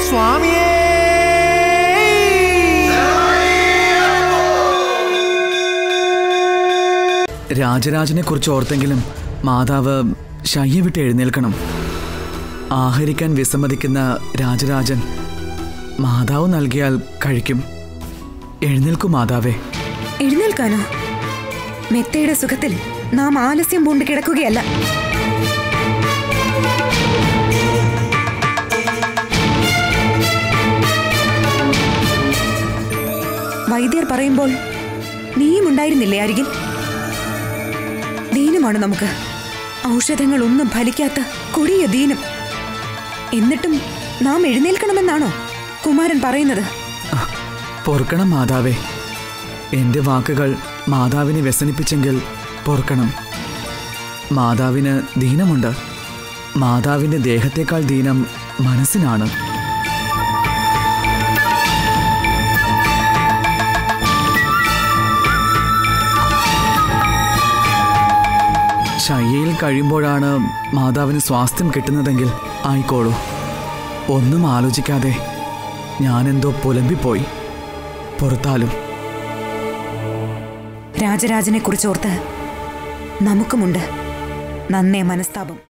സ്വാമിയേ രാജരാജനെ കുറിച്ച് ഓർത്തെങ്കിലും മാതാവ് ശയ്യ വിട്ട് എഴുന്നേൽക്കണം ആഹരിക്കാൻ വിസമ്മതിക്കുന്ന രാജരാജൻ മാതാവ് നൽകിയാൽ കഴിക്കും എഴുന്നേൽക്കൂ മാതാവേ എഴുന്നേൽക്കാനോ മെത്തയുടെ സുഖത്തിൽ നാം ആലസ്യം പൂണ്ട് കിടക്കുകയല്ല വൈദ്യർ പറയുമ്പോൾ നീയും ഉണ്ടായിരുന്നില്ലേ അരികിൽ ദീനമാണ് നമുക്ക് ഔഷധങ്ങളൊന്നും ഫലിക്കാത്ത കൊടിയ ദീനം എന്നിട്ടും നാം എഴുന്നേൽക്കണമെന്നാണോ കുമാരൻ പറയുന്നത് പൊറുക്കണം മാതാവേ എൻ്റെ വാക്കുകൾ മാതാവിനെ വ്യസനിപ്പിച്ചെങ്കിൽ പൊറുക്കണം മാതാവിന് ദീനമുണ്ട് മാതാവിൻ്റെ ദേഹത്തേക്കാൾ ദീനം മനസ്സിനാണ് ശയ്യയിൽ കഴിയുമ്പോഴാണ് മാതാവിന് സ്വാസ്ഥ്യം കിട്ടുന്നതെങ്കിൽ ആയിക്കോളൂ ഒന്നും ആലോചിക്കാതെ ഞാനെന്തോ പുലമ്പിപ്പോയി പുറത്താലും രാജരാജനെ കുറിച്ചോർത്ത് നമുക്കുമുണ്ട് നന്നേ മനസ്താപം